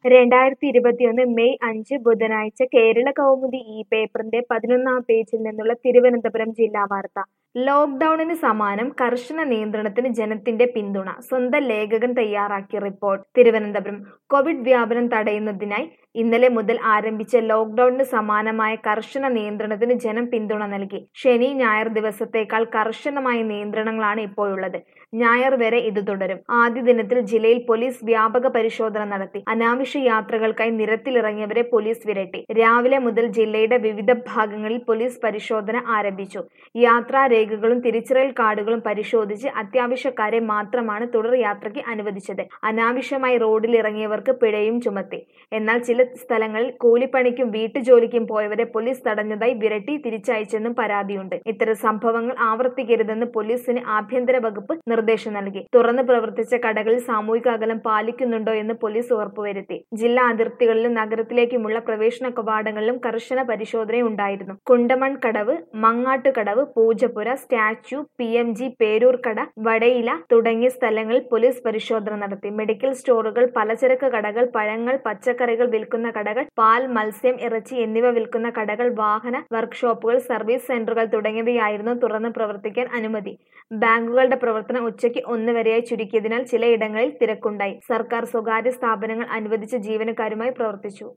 രണ്ടായിരത്തി ഇരുപത്തിയൊന്ന് മെയ് അഞ്ച് ബുധനാഴ്ച കേരള കൗമുദി ഈ പേപ്പറിന്റെ പതിനൊന്നാം പേജിൽ നിന്നുള്ള തിരുവനന്തപുരം ജില്ലാ വാർത്ത ലോക്ഡൌണിന് സമാനം കർശന നിയന്ത്രണത്തിന് ജനത്തിന്റെ പിന്തുണ സ്വന്തം ലേഖകൻ തയ്യാറാക്കിയ റിപ്പോർട്ട് തിരുവനന്തപുരം കോവിഡ് വ്യാപനം തടയുന്നതിനായി ഇന്നലെ മുതൽ ആരംഭിച്ച ലോക്ഡൌണിന് സമാനമായ കർശന നിയന്ത്രണത്തിന് ജനം പിന്തുണ നൽകി ശനി ഞായർ ദിവസത്തേക്കാൾ കർശനമായ നിയന്ത്രണങ്ങളാണ് ഇപ്പോഴുള്ളത് ഞായർ വരെ ഇത് തുടരും ആദ്യ ദിനത്തിൽ ജില്ലയിൽ പോലീസ് വ്യാപക പരിശോധന നടത്തി അനാവശ്യ യാത്രകൾക്കായി നിരത്തിലിറങ്ങിയവരെ പോലീസ് വിരട്ടി രാവിലെ മുതൽ ജില്ലയുടെ വിവിധ ഭാഗങ്ങളിൽ പോലീസ് പരിശോധന ആരംഭിച്ചു യാത്രാ രേഖകളും തിരിച്ചറിയൽ കാർഡുകളും പരിശോധിച്ച് അത്യാവശ്യക്കാരെ മാത്രമാണ് തുടർ യാത്രയ്ക്ക് അനുവദിച്ചത് അനാവശ്യമായി റോഡിൽ ഇറങ്ങിയവർക്ക് പിഴയും ചുമത്തി എന്നാൽ ചില സ്ഥലങ്ങളിൽ കൂലിപ്പണിക്കും വീട്ടുജോലിക്കും പോയവരെ പോലീസ് തടഞ്ഞതായി വിരട്ടി തിരിച്ചയച്ചെന്നും പരാതിയുണ്ട് ഇത്തരം സംഭവങ്ങൾ ആവർത്തിക്കരുതെന്ന് പോലീസിന് ആഭ്യന്തര വകുപ്പ് നിർദ്ദേശം നൽകി തുറന്നു പ്രവർത്തിച്ച കടകളിൽ സാമൂഹിക അകലം പാലിക്കുന്നുണ്ടോ എന്ന് പോലീസ് ഉറപ്പുവരുത്തി ജില്ലാ അതിർത്തികളിലും നഗരത്തിലേക്കുമുള്ള പ്രവേശന കവാടങ്ങളിലും കർശന പരിശോധനയുണ്ടായിരുന്നു Kundamankadavu Mangattukadavu Poojappura statue P M G Peroorkada Vadayila തുടങ്ങിയ സ്ഥലങ്ങളിൽ പോലീസ് പരിശോധന നടത്തി മെഡിക്കൽ സ്റ്റോറുകൾ പലചരക്ക് കടകൾ പഴങ്ങൾ പച്ചക്കറികൾ വിൽക്കുന്ന കടകൾ പാൽ മത്സ്യം ഇറച്ചി എന്നിവ വിൽക്കുന്ന കടകൾ വാഹന വർക്ക്ഷോപ്പുകൾ സർവീസ് സെന്ററുകൾ തുടങ്ങിയവയായിരുന്നു തുറന്ന് പ്രവർത്തിക്കാൻ അനുമതി ബാങ്കുകളുടെ പ്രവർത്തനം ഉച്ചയ്ക്ക് ഒന്ന് വരെയായി ചുരുക്കിയതിനാൽ ചിലയിടങ്ങളിൽ തിരക്കുണ്ടായി സർക്കാർ സ്വകാര്യ സ്ഥാപനങ്ങൾ അനുവദിച്ച ജീവനക്കാരുമായി പ്രവർത്തിച്ചു